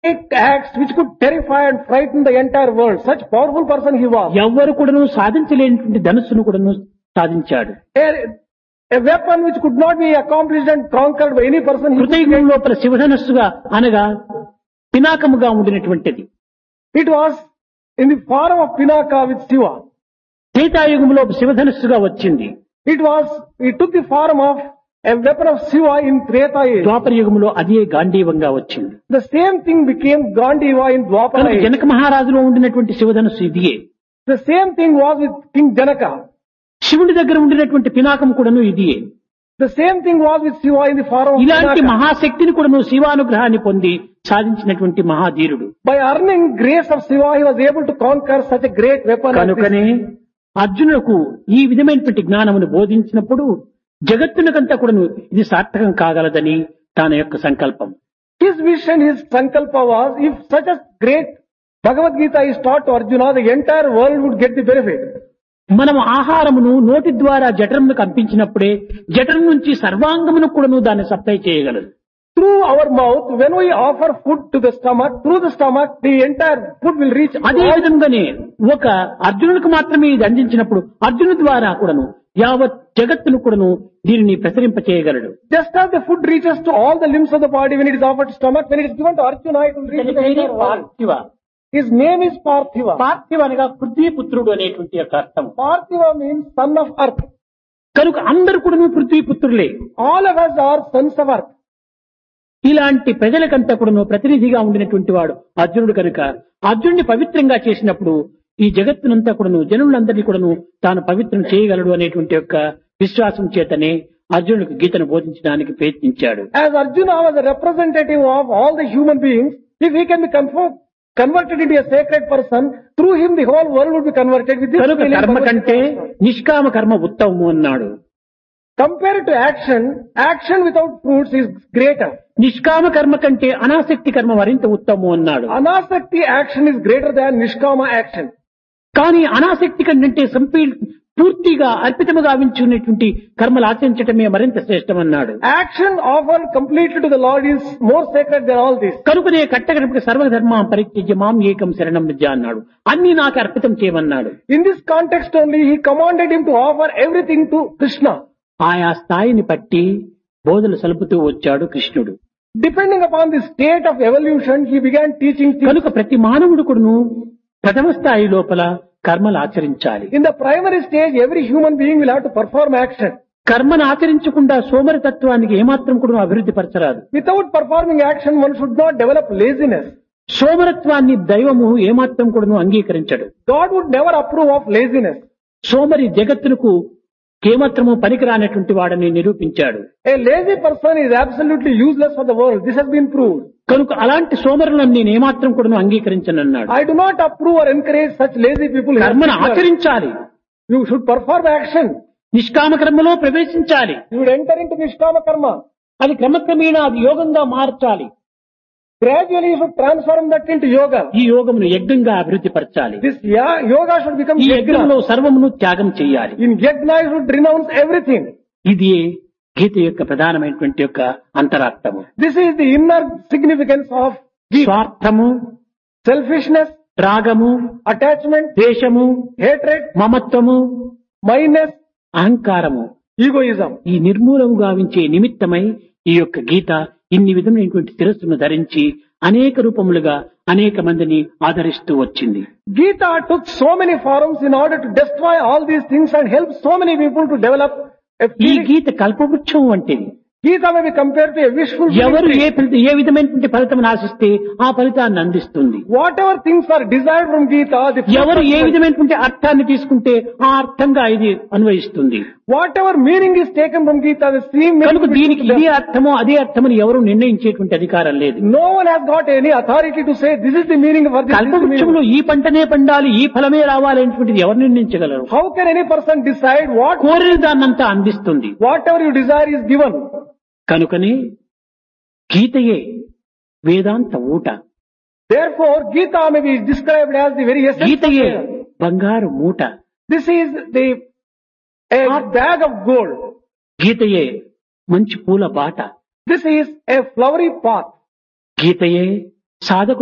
take acts which could terrify and frighten the entire world. Such powerful person he was. ఎవ్వరు కూడాను సాధించలేనటువంటి ధనుస్సును కూడాను సాధించాడు A, a weapon which could not be accomplished and conquered by any person. He could హృదయం లోపల శివధనస్సుగా అనగా పినాకముగా ఉండినటువంటిది It was in the form of Pinaka with Shiva. త్రేతాయుగంలో శివధనస్సుగా వచ్చింది It was, it took the form of a weapon of Shiva in Treta age. ద్వాపర యుగంలో అదే గాంధీవంగా వచ్చింది The same thing became Gandiva in Dwapara కనుక age. జనక మహారాజులో ఉండినటువంటి శివధనస్సు ఇదియే The same thing was with King Janaka. శివుడి దగ్గర ఉండినటువంటి పినాకం కూడాను ఇదియే The same thing was with Shiva in the form of ఇలాంటి Pinaka. మహాశక్తిని కూడాను శివానుగ్రహాన్ని పొంది సాధించినటువంటి మహాధీరుడు By earning grace of Shiva, he was able to conquer such a great weapon. as this. కనుకనే అర్జునులకు ఈ విధమైనటువంటి జ్ఞానమును బోధించినప్పుడు జగత్తునకంతా కూడాను ఇది సార్థకం కాగలదని తన యొక్క సంకల్పం His vision, his sankalpa was, if such a great Bhagavad Gita is taught to Arjuna, the entire world would get the benefit. మనం ఆహారమును నోటి ద్వారా జఠరమును కంపించినప్పుడే జఠరం నుంచి సర్వాంగమును కూడాను దాన్ని సప్లై చేయగలదు Through our mouth, when we offer food to the stomach, through the stomach, the entire food will reach అదే all విధంగానే ఒక అర్జునుడికి మాత్రమే ఇది అందించినప్పుడు అర్జును ద్వారా కూడాను యావత్ జగత్తును కూడాను దీనిని ప్రసరింప చేయగలడు Just as the food reaches to all the limbs of the body when it is offered to stomach, when it is given to Arjuna, it will reach to the entire world. పార్థివ His name is Parthiva. పార్థివ అనగా పృథ్వీపుత్రుడు అనేటువంటి యొక్క అర్థం Parthiva means son of earth. కనుక అందరు కూడాను పృథ్వీపుత్రులే All of us are sons of earth. ఇలాంటి ప్రజలకంతా కూడాను ప్రతినిధిగా ఉండినటువంటి వాడు అర్జునుడు కనుక అర్జునుడిని పవిత్రంగా చేసినప్పుడు ఈ జగత్తునంతా కూడాను జనులందరినీ కూడాను తాను పవిత్రం చేయగలడు అనేటువంటి యొక్క విశ్వాసం చేతనే అర్జునుడికి గీతను బోధించడానికి ప్రయత్నించాడు As Arjuna was a representative of all the human beings, if he can be confirmed, converted into a sacred person, through him the whole world would be converted with this కనుక feeling. కర్మ Bhagavad కంటే Gita. నిష్కామ కర్మ ఉత్తమము అన్నాడు Compared to action, action without fruits is greater. నిష్కామ కర్మ కంటే అనాసక్తి కర్మ మరింత ఉత్తమము అన్నాడు Anasakti action is greater than Nishkama action. కానీ అనాసక్తి కంటే సంపీ పూర్తిగా అర్పితముగా గావించుకునేటువంటి కర్మలు ఆచరించటమే మరింత శ్రేష్టమన్నాడు Action offered completely to the Lord is more sacred than all this. కనుకనే కట్టకడపకి సర్వధర్మ పరిత్యజ్య మాం ఏకం శరణం విద్య అన్నాడు అన్ని నాకు అర్పితం చేయమన్నాడు In this context only, he commanded him to offer everything to Krishna. ఆయా స్థాయిని పట్టి బోధలు సలుపుతూ వచ్చాడు కృష్ణుడు Depending upon the state of evolution, he began teaching things. కనుక ప్రతి మానవుడు కూడాను ప్రథమ స్థాయి లోపల కర్మలు ఆచరించాలి In the primary stage, every human being will have to perform action. కర్మను ఆచరించకుండా సోమరితత్వానికి ఏమాత్రం కూడా అభివృద్ధి పరచరాదు Without performing action, one should not develop laziness. సోమరత్వాన్ని దైవము ఏమాత్రం కూడాను అంగీకరించడు God would never approve of laziness. సోమరి జగత్తునకు ఏమాత్రము పనికిరానటువంటి వాడని నిరూపించాడు A lazy person is absolutely useless for the world. This has been proved. కనుక అలాంటి సోమరులను నేను ఏమాత్రం కూడాను అంగీకరించనన్నాడు I do not approve or encourage such lazy people. కర్మను ఆచరించాలి You should perform action. నిష్కామ కర్మలో ప్రవేశించాలి You would enter into Nishkama Karma. అది క్రమక్రమేణా అది యోగంగా మార్చాలి Gradually you should transform that into yoga. ఈ యోగమును యజ్ఞంగా అభివృద్ధి పరచాలి This ya- yoga should become ఈ యజ్ఞంలో yajna. సర్వమును త్యాగం చేయాలి In yajna you should renounce everything. ఇది గీత యొక్క ప్రధానమైనటువంటి యొక్క అంతరార్థము This is the inner significance of Gita. స్వార్థము Selfishness, రాగము attachment, ద్వేషము hatred, మమత్వము mindness, అహంకారము egoism. ఈ నిర్మూలము గావించే నిమిత్తమై ఈ యొక్క గీత ఇన్ని విధమైనటువంటి శిరస్సును ధరించి అనేక రూపములుగా అనేక మందిని ఆదరిస్తూ వచ్చింది Gita took so many forms in order to destroy all these things and help so many people to develop a ఈ feeling. గీత కల్పవృక్షం వంటిది Gita may be compared to a wishful ఎవరు ఏ thinking. ఫలిత ఏ విధమైనటువంటి ఫలితం ఆశిస్తే ఆ ఫలితాన్ని అందిస్తుంది Whatever things are desired from Gita, the fruit ఎవరు ఏ of- విధమైనటువంటి అర్థాన్ని తీసుకుంటే ఆ అర్థంగా ఇది అన్వయిస్తుంది whatever meaning is taken from Gita, the same meaning కనుక will be దీనికి to them. ఇదే అర్థమో అదే అర్థమని ఎవరు నిర్ణయించేటువంటి అధికారం లేదు No one has got any authority to say this is the meaning of this. this is the meaning. కల్పవృక్షంలో ఈ పంటనే పండాలి ఈ ఫలమే రావాలి అనేటువంటిది ఎవరు నిర్ణయించగలరు How can any person decide what కోరిన దాన్నంతా అందిస్తుంది whatever you desire is given? కనుకనే గీతయే వేదాంత ఊట Therefore, Gita may be described as the very essence of గీతయే Vedanta. బంగారు మూట This is the a bag of gold. గీతయే మంచి పూల బాట This is a flowery path. గీతయే సాధకు